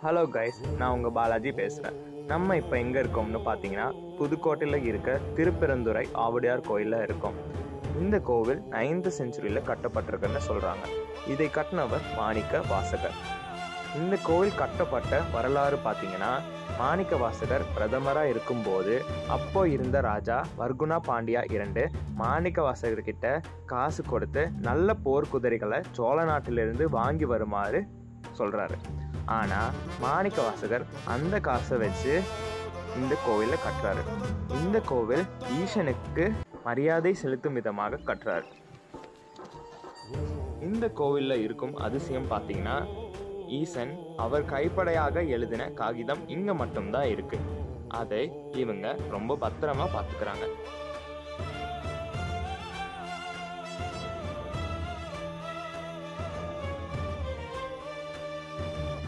hello guys நான் உங்கள் பாலாஜி பேசுகிறேன் நம்ம இப்போ எங்கே இருக்கோம்னு பார்த்தீங்கன்னா புதுக்கோட்டையில் இருக்க திருப்பெருந்துறை ஆவுடையார் கோயிலில் இருக்கோம் இந்த கோவில் நைன்த் செஞ்சுரியில் கட்டப்பட்டிருக்குன்னு சொல்கிறாங்க இதை கட்டினவர் மாணிக்க வாசகர் இந்த கோவில் கட்டப்பட்ட வரலாறு பார்த்தீங்கன்னா மாணிக்க வாசகர் பிரதமராக இருக்கும்போது அப்போ இருந்த ராஜா வர்குணா பாண்டியா இரண்டு மாணிக்க வாசகர்கிட்ட காசு கொடுத்து நல்ல போர் குதிரைகளை சோழ நாட்டிலிருந்து வாங்கி வருமாறு சொல்கிறாரு ஆனால் மாணிக்க வாசகர் அந்த காசை வச்சு இந்த கோவிலை கட்டுறாரு இந்த கோவில் ஈசனுக்கு மரியாதை செலுத்தும் விதமாக கட்டுறாரு இந்த கோவிலில் இருக்கும் அதிசயம் பார்த்தீங்கன்னா ஈசன் அவர் கைப்படையாக எழுதின காகிதம் இங்கே மட்டும்தான் இருக்கு அதை இவங்க ரொம்ப பத்திரமா பார்த்துக்கிறாங்க